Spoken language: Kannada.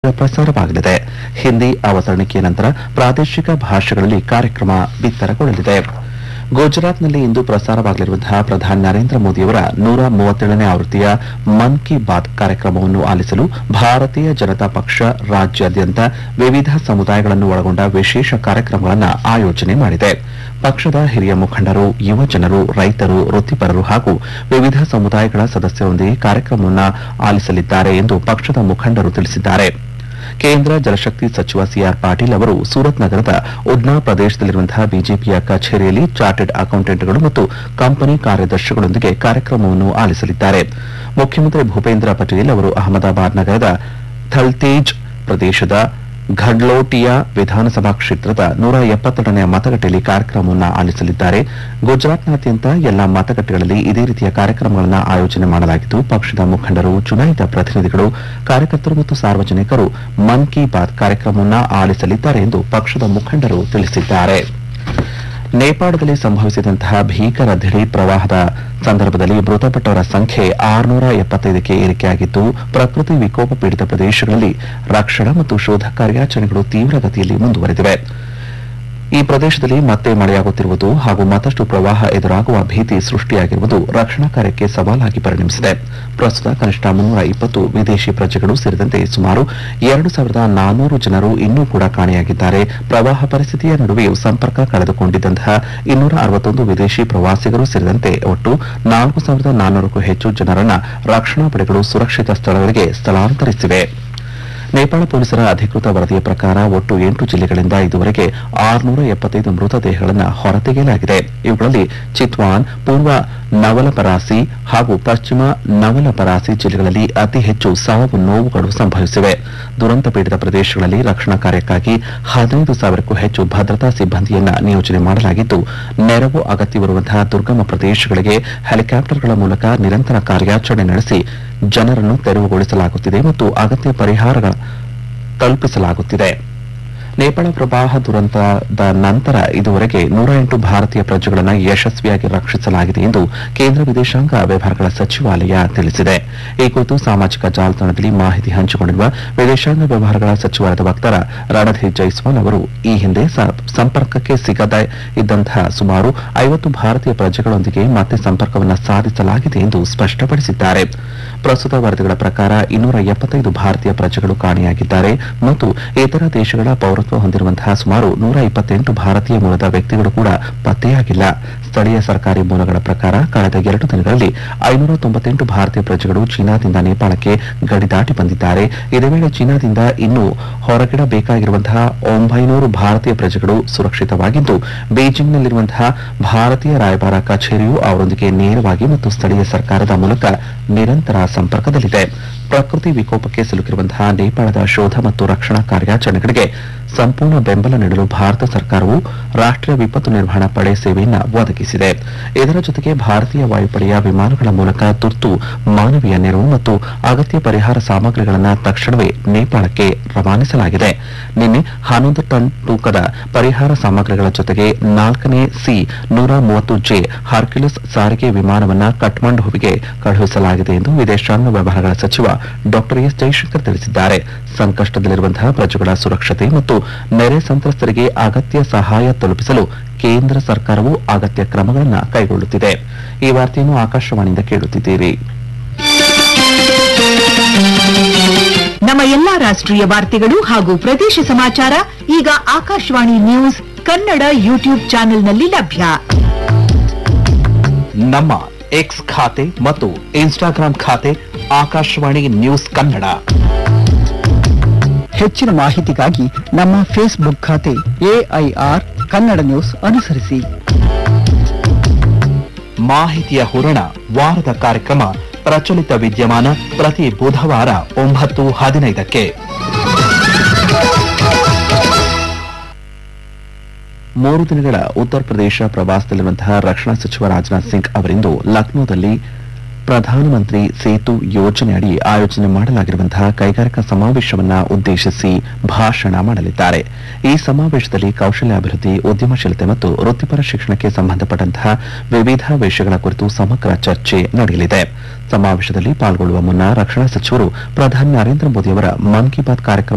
ಪ್ರಸಾರವಾಗಲಿದೆ ಹಿಂದಿ ಅವತರಣಿಕೆಯ ನಂತರ ಪ್ರಾದೇಶಿಕ ಭಾಷೆಗಳಲ್ಲಿ ಕಾರ್ಯಕ್ರಮ ಬಿತ್ತರಗೊಳ್ಳಲಿದೆ ಗುಜರಾತ್ನಲ್ಲಿ ಇಂದು ಪ್ರಸಾರವಾಗಲಿರುವಂತಹ ಪ್ರಧಾನಿ ನರೇಂದ್ರ ಮೋದಿಯವರ ನೂರ ಮೂವತ್ತೇಳನೇ ಆವೃತ್ತಿಯ ಮನ್ ಕಿ ಬಾತ್ ಕಾರ್ಯಕ್ರಮವನ್ನು ಆಲಿಸಲು ಭಾರತೀಯ ಜನತಾ ಪಕ್ಷ ರಾಜ್ಯಾದ್ಯಂತ ವಿವಿಧ ಸಮುದಾಯಗಳನ್ನು ಒಳಗೊಂಡ ವಿಶೇಷ ಕಾರ್ಯಕ್ರಮಗಳನ್ನು ಆಯೋಜನೆ ಮಾಡಿದೆ ಪಕ್ಷದ ಹಿರಿಯ ಮುಖಂಡರು ಯುವ ಜನರು ರೈತರು ವೃತ್ತಿಪರರು ಹಾಗೂ ವಿವಿಧ ಸಮುದಾಯಗಳ ಸದಸ್ಯರೊಂದಿಗೆ ಕಾರ್ಯಕ್ರಮವನ್ನು ಆಲಿಸಲಿದ್ದಾರೆ ಎಂದು ಪಕ್ಷದ ಮುಖಂಡರು ತಿಳಿಸಿದ್ದಾರೆ ಕೇಂದ್ರ ಜಲಶಕ್ತಿ ಸಚಿವ ಸಿಆರ್ ಪಾಟೀಲ್ ಅವರು ಸೂರತ್ ನಗರದ ಉಡ್ನಾ ಪ್ರದೇಶದಲ್ಲಿರುವಂತಹ ಬಿಜೆಪಿಯ ಕಚೇರಿಯಲ್ಲಿ ಚಾರ್ಟೆಡ್ ಅಕೌಂಟೆಂಟ್ಗಳು ಮತ್ತು ಕಂಪನಿ ಕಾರ್ಯದರ್ಶಿಗಳೊಂದಿಗೆ ಕಾರ್ಯಕ್ರಮವನ್ನು ಆಲಿಸಲಿದ್ದಾರೆ ಮುಖ್ಯಮಂತ್ರಿ ಭೂಪೇಂದ್ರ ಪಟೇಲ್ ಅವರು ಅಹಮದಾಬಾದ್ ನಗರದ ಥಲ್ತೇಜ್ ಪ್ರದೇಶದ ಘಡ್ಲೋಟಿಯ ವಿಧಾನಸಭಾ ಕ್ಷೇತ್ರದ ನೂರ ಎಪ್ಪತ್ತೆರಡನೇ ಮತಗಟ್ಟೆಯಲ್ಲಿ ಕಾರ್ಯಕ್ರಮವನ್ನು ಆಲಿಸಲಿದ್ದಾರೆ ಗುಜರಾತ್ನಾದ್ಯಂತ ಎಲ್ಲಾ ಮತಗಟ್ಟೆಗಳಲ್ಲಿ ಇದೇ ರೀತಿಯ ಕಾರ್ಯಕ್ರಮಗಳನ್ನು ಆಯೋಜನೆ ಮಾಡಲಾಗಿದ್ದು ಪಕ್ಷದ ಮುಖಂಡರು ಚುನಾಯಿತ ಪ್ರತಿನಿಧಿಗಳು ಕಾರ್ಯಕರ್ತರು ಮತ್ತು ಸಾರ್ವಜನಿಕರು ಮನ್ ಕಿ ಬಾತ್ ಕಾರ್ಯಕ್ರಮವನ್ನು ಆಲಿಸಲಿದ್ದಾರೆ ಎಂದು ಪಕ್ಷದ ಮುಖಂಡರು ತಿಳಿಸಿದ್ದಾರೆ ನೇಪಾಳದಲ್ಲಿ ಸಂಭವಿಸಿದಂತಹ ಭೀಕರ ದಿಢೀರ್ ಪ್ರವಾಹದ ಸಂದರ್ಭದಲ್ಲಿ ಮೃತಪಟ್ಟವರ ಸಂಖ್ಯೆ ಆರುನೂರ ಎಪ್ಪತ್ತೈದಕ್ಕೆ ಏರಿಕೆಯಾಗಿದ್ದು ಪ್ರಕೃತಿ ವಿಕೋಪ ಪೀಡಿತ ಪ್ರದೇಶಗಳಲ್ಲಿ ರಕ್ಷಣಾ ಮತ್ತು ಶೋಧ ಕಾರ್ಯಾಚರಣೆಗಳು ತೀವ್ರಗತಿಯಲ್ಲಿ ಮುಂದುವರೆದಿವೆ ಈ ಪ್ರದೇಶದಲ್ಲಿ ಮತ್ತೆ ಮಳೆಯಾಗುತ್ತಿರುವುದು ಹಾಗೂ ಮತ್ತಷ್ಟು ಪ್ರವಾಹ ಎದುರಾಗುವ ಭೀತಿ ಸೃಷ್ಟಿಯಾಗಿರುವುದು ರಕ್ಷಣಾ ಕಾರ್ಯಕ್ಕೆ ಸವಾಲಾಗಿ ಪರಿಣಮಿಸಿದೆ ಪ್ರಸ್ತುತ ಕನಿಷ್ಠ ಮುನ್ನೂರ ಇಪ್ಪತ್ತು ವಿದೇಶಿ ಪ್ರಜೆಗಳು ಸೇರಿದಂತೆ ಸುಮಾರು ಎರಡು ಸಾವಿರದ ನಾನ್ನೂರು ಜನರು ಇನ್ನೂ ಕೂಡ ಕಾಣೆಯಾಗಿದ್ದಾರೆ ಪ್ರವಾಹ ಪರಿಸ್ಥಿತಿಯ ನಡುವೆಯೂ ಸಂಪರ್ಕ ಕಳೆದುಕೊಂಡಿದ್ದಂತಹ ಇನ್ನೂರ ಅರವತ್ತೊಂದು ವಿದೇಶಿ ಪ್ರವಾಸಿಗರು ಸೇರಿದಂತೆ ಒಟ್ಟು ನಾಲ್ಕು ಸಾವಿರದ ನಾನ್ನೂರಕ್ಕೂ ಹೆಚ್ಚು ಜನರನ್ನ ರಕ್ಷಣಾ ಪಡೆಗಳು ಸುರಕ್ಷಿತ ಸ್ಥಳಗಳಿಗೆ ಸ್ಥಳಾಂತರಿಸಿವೆ ನೇಪಾಳ ಪೊಲೀಸರ ಅಧಿಕೃತ ವರದಿಯ ಪ್ರಕಾರ ಒಟ್ಟು ಎಂಟು ಜಿಲ್ಲೆಗಳಿಂದ ಇದುವರೆಗೆ ಆರುನೂರ ಎಪ್ಪತ್ತೈದು ಮೃತದೇಹಗಳನ್ನು ಹೊರತೆಗೆಯಲಾಗಿದೆ ಇವುಗಳಲ್ಲಿ ಚಿತ್ವಾನ್ ಪೂರ್ವ ನವಲಪರಾಸಿ ಹಾಗೂ ಪಶ್ಚಿಮ ನವಲಪರಾಸಿ ಜಿಲ್ಲೆಗಳಲ್ಲಿ ಅತಿ ಹೆಚ್ಚು ಸಾವು ನೋವುಗಳು ಸಂಭವಿಸಿವೆ ದುರಂತ ಪೀಡಿತ ಪ್ರದೇಶಗಳಲ್ಲಿ ರಕ್ಷಣಾ ಕಾರ್ಯಕ್ಕಾಗಿ ಹದಿನೈದು ಸಾವಿರಕ್ಕೂ ಹೆಚ್ಚು ಭದ್ರತಾ ಸಿಬ್ಬಂದಿಯನ್ನ ನಿಯೋಜನೆ ಮಾಡಲಾಗಿದ್ದು ನೆರವು ಅಗತ್ಯವಿರುವಂತಹ ದುರ್ಗಮ ಪ್ರದೇಶಗಳಿಗೆ ಹೆಲಿಕಾಪ್ಟರ್ಗಳ ಮೂಲಕ ನಿರಂತರ ಕಾರ್ಯಾಚರಣೆ ನಡೆಸಿ ಜನರನ್ನು ತೆರವುಗೊಳಿಸಲಾಗುತ್ತಿದೆ ಮತ್ತು ಅಗತ್ಯ ಪರಿಹಾರಗಳ ತಲುಪಿಸಲಾಗುತ್ತಿದೆ ನೇಪಾಳ ಪ್ರವಾಹ ದುರಂತದ ನಂತರ ಇದುವರೆಗೆ ನೂರ ಎಂಟು ಭಾರತೀಯ ಪ್ರಜೆಗಳನ್ನು ಯಶಸ್ವಿಯಾಗಿ ರಕ್ಷಿಸಲಾಗಿದೆ ಎಂದು ಕೇಂದ್ರ ವಿದೇಶಾಂಗ ವ್ಯವಹಾರಗಳ ಸಚಿವಾಲಯ ತಿಳಿಸಿದೆ ಈ ಕುರಿತು ಸಾಮಾಜಿಕ ಜಾಲತಾಣದಲ್ಲಿ ಮಾಹಿತಿ ಹಂಚಿಕೊಂಡಿರುವ ವಿದೇಶಾಂಗ ವ್ಯವಹಾರಗಳ ಸಚಿವಾಲಯದ ವಕ್ತಾರ ರಣಧೀರ್ ಜೈಸ್ವಾಲ್ ಅವರು ಈ ಹಿಂದೆ ಸ- ಸಂಪರ್ಕಕ್ಕೆ ಸಿಗದೇ ಇದ್ದಂತಹ ಸುಮಾರು ಐವತ್ತು ಭಾರತೀಯ ಪ್ರಜೆಗಳೊಂದಿಗೆ ಮತ್ತೆ ಸಂಪರ್ಕವನ್ನು ಸಾಧಿಸಲಾಗಿದೆ ಎಂದು ಸ್ಪಷ್ಟಪಡಿಸಿದ್ದಾರೆ ಪ್ರಸ್ತುತ ವರದಿಗಳ ಪ್ರಕಾರ ಇನ್ನೂರ ಎಪ್ಪತ್ತೈದು ಭಾರತೀಯ ಪ್ರಜೆಗಳು ಕಾಣೆಯಾಗಿದ್ದಾರೆ ಮತ್ತು ಇತರ ದೇಶಗಳ ಪೌರತ್ವ ಹೊಂದಿರುವಂತಹ ಸುಮಾರು ನೂರ ಇಪ್ಪತ್ತೆಂಟು ಭಾರತೀಯ ಮೂಲದ ವ್ಯಕ್ತಿಗಳು ಕೂಡ ಪತ್ತೆಯಾಗಿಲ್ಲ ಸ್ಥಳೀಯ ಸರ್ಕಾರಿ ಮೂಲಗಳ ಪ್ರಕಾರ ಕಳೆದ ಎರಡು ದಿನಗಳಲ್ಲಿ ಐನೂರ ತೊಂಬತ್ತೆಂಟು ಭಾರತೀಯ ಪ್ರಜೆಗಳು ಚೀನಾದಿಂದ ನೇಪಾಳಕ್ಕೆ ಗಡಿ ದಾಟಿ ಬಂದಿದ್ದಾರೆ ಇದೇ ವೇಳೆ ಚೀನಾದಿಂದ ಇನ್ನೂ ಹೊರಗಿಡಬೇಕಾಗಿರುವಂತಹ ಒಂಬೈನೂರು ಭಾರತೀಯ ಪ್ರಜೆಗಳು ಸುರಕ್ಷಿತವಾಗಿದ್ದು ಬೀಜಿಂಗ್ನಲ್ಲಿರುವಂತಹ ಭಾರತೀಯ ರಾಯಭಾರ ಕಚೇರಿಯು ಅವರೊಂದಿಗೆ ನೇರವಾಗಿ ಮತ್ತು ಸ್ಥಳೀಯ ಸರ್ಕಾರದ ಮೂಲಕ ನಿರಂತರ ಸಂಪರ್ಕದಲ್ಲಿದೆ ಪ್ರಕೃತಿ ವಿಕೋಪಕ್ಕೆ ಸಿಲುಕಿರುವಂತಹ ನೇಪಾಳದ ಶೋಧ ಮತ್ತು ರಕ್ಷಣಾ ಕಾರ್ಯಾಚರಣೆಗಳಿಗೆ ಸಂಪೂರ್ಣ ಬೆಂಬಲ ನೀಡಲು ಭಾರತ ಸರ್ಕಾರವು ರಾಷ್ಟ್ರೀಯ ವಿಪತ್ತು ನಿರ್ವಹಣಾ ಪಡೆ ಸೇವೆಯನ್ನು ಒದಗಿಸಿದೆ ಇದರ ಜೊತೆಗೆ ಭಾರತೀಯ ವಾಯುಪಡೆಯ ವಿಮಾನಗಳ ಮೂಲಕ ತುರ್ತು ಮಾನವೀಯ ನೆರವು ಮತ್ತು ಅಗತ್ಯ ಪರಿಹಾರ ಸಾಮಗ್ರಿಗಳನ್ನು ತಕ್ಷಣವೇ ನೇಪಾಳಕ್ಕೆ ರವಾನಿಸಲಾಗಿದೆ ನಿನ್ನೆ ಹನ್ನೊಂದು ಟನ್ ತೂಕದ ಪರಿಹಾರ ಸಾಮಗ್ರಿಗಳ ಜೊತೆಗೆ ನಾಲ್ಕನೇ ಸಿ ನೂರ ಮೂವತ್ತು ಜೆ ಹಾರ್ಕ್ಯುಲಸ್ ಸಾರಿಗೆ ವಿಮಾನವನ್ನ ಕಠ್ಮಂಡುವಿಗೆ ಕಳುಹಿಸಲಾಗಿದೆ ಎಂದು ವಿದೇಶಾಂಗ ವ್ಯವಹಾರಗಳ ಸಚಿವ ಡಾಕ್ಟರ್ ಎಸ್ ಜೈಶಂಕರ್ ತಿಳಿಸಿದ್ದಾರೆ ಸಂಕಷ್ಟದಲ್ಲಿರುವಂತಹ ಪ್ರಜೆಗಳ ಸುರಕ್ಷತೆ ಮತ್ತು ನೆರೆ ಸಂತ್ರಸ್ತರಿಗೆ ಅಗತ್ಯ ಸಹಾಯ ತಲುಪಿಸಲು ಕೇಂದ್ರ ಸರ್ಕಾರವು ಅಗತ್ಯ ಕ್ರಮಗಳನ್ನು ಕೈಗೊಳ್ಳುತ್ತಿದೆ ಈ ವಾರ್ತೆಯನ್ನು ಆಕಾಶವಾಣಿಯಿಂದ ಕೇಳುತ್ತಿದ್ದೀರಿ ನಮ್ಮ ಎಲ್ಲಾ ರಾಷ್ಟ್ರೀಯ ವಾರ್ತೆಗಳು ಹಾಗೂ ಪ್ರದೇಶ ಸಮಾಚಾರ ಈಗ ಆಕಾಶವಾಣಿ ನ್ಯೂಸ್ ಕನ್ನಡ ಯೂಟ್ಯೂಬ್ ಚಾನೆಲ್ನಲ್ಲಿ ಲಭ್ಯ ನಮ್ಮ ಎಕ್ಸ್ ಖಾತೆ ಮತ್ತು ಇನ್ಸ್ಟಾಗ್ರಾಂ ಖಾತೆ ಆಕಾಶವಾಣಿ ನ್ಯೂಸ್ ಕನ್ನಡ ಹೆಚ್ಚಿನ ಮಾಹಿತಿಗಾಗಿ ನಮ್ಮ ಫೇಸ್ಬುಕ್ ಖಾತೆ ಎಐಆರ್ ಕನ್ನಡ ನ್ಯೂಸ್ ಅನುಸರಿಸಿ ಮಾಹಿತಿಯ ಹೂರಣ ವಾರದ ಕಾರ್ಯಕ್ರಮ ಪ್ರಚಲಿತ ವಿದ್ಯಮಾನ ಪ್ರತಿ ಬುಧವಾರ ಒಂಬತ್ತು ಹದಿನೈದಕ್ಕೆ ಮೂರು ದಿನಗಳ ಉತ್ತರ ಪ್ರದೇಶ ಪ್ರವಾಸದಲ್ಲಿರುವಂತಹ ರಕ್ಷಣಾ ಸಚಿವ ರಾಜನಾಥ್ ಸಿಂಗ್ ಅವರಿಂದು ಲಕ್ನೋದಲ್ಲಿ ಪ್ರಧಾನಮಂತ್ರಿ ಸೇತು ಯೋಜನೆಯಡಿ ಆಯೋಜನೆ ಮಾಡಲಾಗಿರುವಂತಹ ಕೈಗಾರಿಕಾ ಸಮಾವೇಶವನ್ನ ಉದ್ದೇಶಿಸಿ ಭಾಷಣ ಮಾಡಲಿದ್ದಾರೆ ಈ ಸಮಾವೇಶದಲ್ಲಿ ಕೌಶಲ್ಯಾಭಿವೃದ್ಧಿ ಉದ್ಯಮಶೀಲತೆ ಮತ್ತು ವೃತ್ತಿಪರ ಶಿಕ್ಷಣಕ್ಕೆ ಸಂಬಂಧಪಟ್ಟಂತಹ ವಿವಿಧ ವಿಷಯಗಳ ಕುರಿತು ಸಮಗ್ರ ಚರ್ಚೆ ನಡೆಯಲಿದೆ ಸಮಾವೇಶದಲ್ಲಿ ಪಾಲ್ಗೊಳ್ಳುವ ಮುನ್ನ ರಕ್ಷಣಾ ಸಚಿವರು ಪ್ರಧಾನಿ ನರೇಂದ್ರ ಮೋದಿ ಅವರ ಮನ್ ಕಿ ಬಾತ್ ಕಾರ್ಯಕ್ರಮ